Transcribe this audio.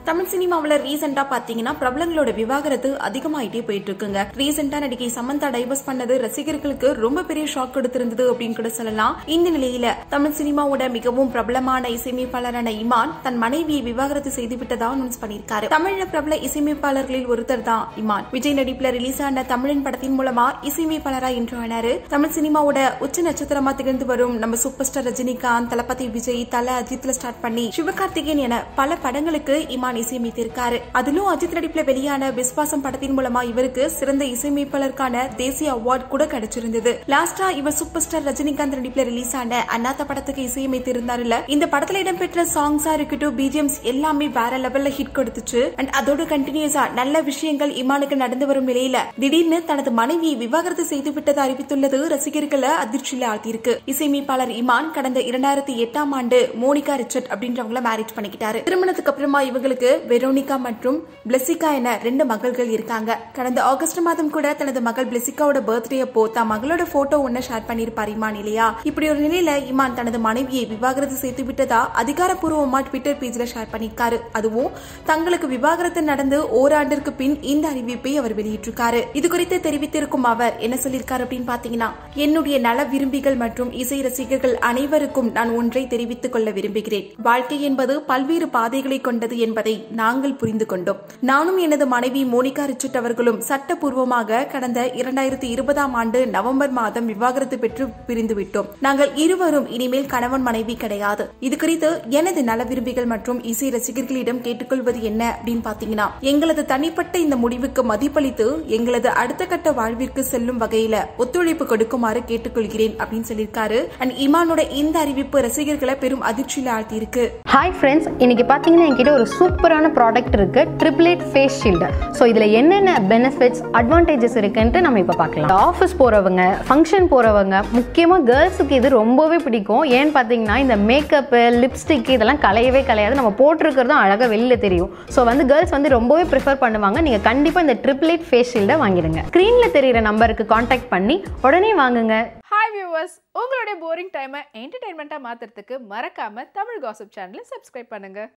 தமிழ் சினிமாவுல ரீசெண்டா பாத்தீங்கன்னா பிரபலங்களோட விவாகரத்து அதிகமாயிட்டே போயிட்டு இருக்குங்க ரீசெண்டா நடிகை சமந்தா டைவர்ஸ் பண்ணது ரசிகர்களுக்கு ரொம்ப பெரிய ஷாக் கொடுத்திருந்தது அப்படின்னு கூட சொல்லலாம் இந்த நிலையில தமிழ் சினிமாவோட மிகவும் பிரபலமான இசையமைப்பாளரான இமான் தன் மனைவியை விவாகரத்து செய்து விட்டதா அனௌன்ஸ் பண்ணியிருக்காரு தமிழ்ல பிரபல இசையமைப்பாளர்களில் ஒருத்தர் தான் இமான் விஜய் நடிப்புல ரிலீஸ் ஆன தமிழன் படத்தின் மூலமா இசையமைப்பாளரா இன்று ஆனாரு தமிழ் சினிமாவோட உச்ச நட்சத்திரமா திகழ்ந்து வரும் நம்ம சூப்பர் ஸ்டார் ரஜினிகாந்த் தளபதி விஜய் தல அஜித்ல ஸ்டார்ட் பண்ணி சிவகார்த்திகேயன் என பல படங்களுக்கு இமான் இசையமைத்திருக்காரு அதிலும் அஜித் நடிப்புல வெளியான விஸ்வாசம் படத்தின் மூலமா இவருக்கு சிறந்த இசையமைப்பாளருக்கான தேசிய அவார்டு கூட கிடைச்சிருந்தது லாஸ்டா இவர் சூப்பர் ஸ்டார் ரஜினிகாந்த் நடிப்புல ரிலீஸ் ஆன அண்ணாத்த படத்துக்கு இசையமைத்திருந்தாருல இந்த படத்துல இடம்பெற்ற சாங்ஸா இருக்கட்டும் பிஜிஎம்ஸ் எல்லாமே வேற லெவல்ல ஹிட் கொடுத்துச்சு அண்ட் அதோட கண்டினியூஸா நல்ல விஷயங்கள் இமானுக்கு நடந்து வரும் நிலையில திடீர்னு தனது மனைவியை விவாகரத்து செய்து விட்டது அறிவித்துள்ளது ரசிகர்களை அதிர்ச்சியில ஆழ்த்தியிருக்கு இசையமைப்பாளர் இமான் கடந்த இரண்டாயிரத்தி எட்டாம் ஆண்டு மோனிகா ரிச்சர்ட் அப்படின்றவங்கள மேரேஜ் பண்ணிக்கிட்டாரு திருமணத்துக்கு அப்புறமா இவங்களுக்கு வெரோனிகா மற்றும் பிளெசிகா என ரெண்டு மகள்கள் இருக்காங்க கடந்த ஆகஸ்ட் மாதம் கூட தனது மகள் பிளெசிகாவோட பர்த்டே அப்போ தான் மகளோட போட்டோ ஒன்னு ஷேர் பண்ணிருப்பார் இமான் இல்லையா இப்படி ஒரு நிலையில இமான் தனது மனைவியை விவாகரத்து செய்து விட்டதா அதிகாரப்பூர்வமா ட்விட்டர் பேஜ்ல ஷேர் பண்ணிருக்காரு அதுவும் தங்களுக்கு விவாகரத்து நடந்து ஓராண்டிற்கு பின் இந்த அறிவிப்பை அவர் வெளியிட்டிருக்காரு இது குறித்து தெரிவித்திருக்கும் அவர் என்ன சொல்லியிருக்காரு அப்படின்னு பாத்தீங்கன்னா என்னுடைய நல விரும்பிகள் மற்றும் இசை ரசிகர்கள் அனைவருக்கும் நான் ஒன்றை தெரிவித்துக் கொள்ள விரும்புகிறேன் வாழ்க்கை என்பது பல்வேறு பாதைகளை கொண்டது என்பதை நாங்கள் புரிந்து கொண்டோம் நானும் எனது மனைவி மோனிகா ரிச்சர்ட் அவர்களும் சட்டப்பூர்வமாக கடந்த இரண்டாயிரத்தி இருபதாம் ஆண்டு நவம்பர் மாதம் விவாகரத்து பெற்று பிரிந்து விட்டோம் நாங்கள் இருவரும் இனிமேல் கணவன் மனைவி கிடையாது இது குறித்து எனது நல விரும்பிகள் மற்றும் இசை ரசிகர்களிடம் கேட்டுக்கொள்வது என்ன அப்படின்னு பாத்தீங்கன்னா எங்களது தனிப்பட்ட இந்த முடிவுக்கு மதிப்பளித்து எங்களது அடுத்த கட்ட வாழ்விற்கு செல்லும் வகையில ஒத்துழைப்பு கொடுக்குமாறு கேட்டுக்கொள்கிறேன் அப்படின்னு சொல்லியிருக்காரு அண்ட் இமானோட இந்த அறிவிப்பு ரசிகர்களை பெரும் அதிர்ச்சியில் ஆழ்த்தியிருக்கு ஹாய் ஃப்ரெண்ட்ஸ் இன்னைக்கு பார்த்தீங்கன்னா என்கிட்ட ஒரு சூப்பரான ப்ராடக்ட் இருக்கு ட்ரிப்ளேட் ஃபேஸ் ஷீல்டு ஸோ இதில் என்னென்ன பெனிஃபிட்ஸ் அட்வான்டேஜஸ் இருக்குன்ட்டு நம்ம இப்போ பார்க்கலாம் ஆஃபீஸ் போகிறவங்க ஃபங்க்ஷன் போகிறவங்க முக்கியமாக கேர்ள்ஸுக்கு இது ரொம்பவே பிடிக்கும் ஏன்னு பார்த்தீங்கன்னா இந்த மேக்கப்பு லிப்ஸ்டிக் இதெல்லாம் கலையவே கலையாது நம்ம போட்டிருக்கிறதும் அழகாக வெளியில் தெரியும் ஸோ வந்து கேர்ள்ஸ் வந்து ரொம்பவே ப்ரிஃபர் பண்ணுவாங்க நீங்கள் கண்டிப்பாக இந்த ட்ரிப்ளேட் ஃபேஸ் ஷீல்டை வாங்கிடுங்க ஸ்க்ரீனில் தெரியிற நம்பருக்கு காண்டாக்ட் பண்ணி உடனே வாங்குங்க ஹாய் வியூவர்ஸ் உங்களுடைய போரிங் டைமை என்டர்டைன்மெண்ட்டாக மாற்றுறதுக்கு மறக்காமல் தமிழ் காசிப் சேனலை சப்ஸ்கிரைப் பண்ணுங்கள்